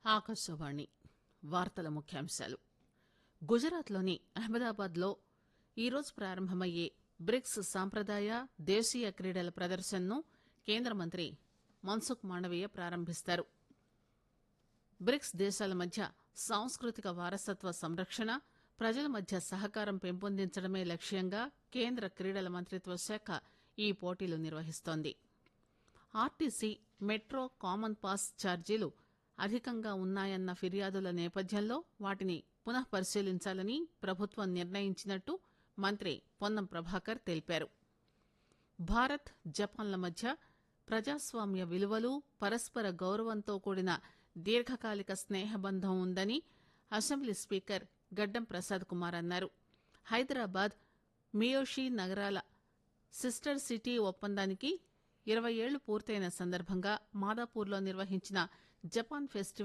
ఆకాశవాణి వార్తల ముఖ్యాంశాలు గుజరాత్లోని అహ్మదాబాద్లో ఈరోజు ప్రారంభమయ్యే బ్రిక్స్ సాంప్రదాయ దేశీయ క్రీడల ప్రదర్శనను కేంద్ర మంత్రి మన్సుఖ్ మాండవీయ ప్రారంభిస్తారు బ్రిక్స్ దేశాల మధ్య సాంస్కృతిక వారసత్వ సంరక్షణ ప్రజల మధ్య సహకారం పెంపొందించడమే లక్ష్యంగా కేంద్ర క్రీడల మంత్రిత్వ శాఖ ఈ పోటీలు నిర్వహిస్తోంది ఆర్టీసీ మెట్రో కామన్ పాస్ ఛార్జీలు అధికంగా ఉన్నాయన్న ఫిర్యాదుల నేపథ్యంలో వాటిని పునః పరిశీలించాలని ప్రభుత్వం నిర్ణయించినట్టు మంత్రి పొన్నం ప్రభాకర్ తెలిపారు భారత్ జపాన్ల మధ్య ప్రజాస్వామ్య విలువలు పరస్పర గౌరవంతో కూడిన దీర్ఘకాలిక స్నేహబంధం ఉందని అసెంబ్లీ స్పీకర్ గడ్డం ప్రసాద్ కుమార్ అన్నారు హైదరాబాద్ మియోషి నగరాల సిస్టర్ సిటీ ఒప్పందానికి ఇరవై ఏళ్లు పూర్తయిన సందర్భంగా మాదాపూర్లో నిర్వహించిన జపాన్ ఫెస్టివల్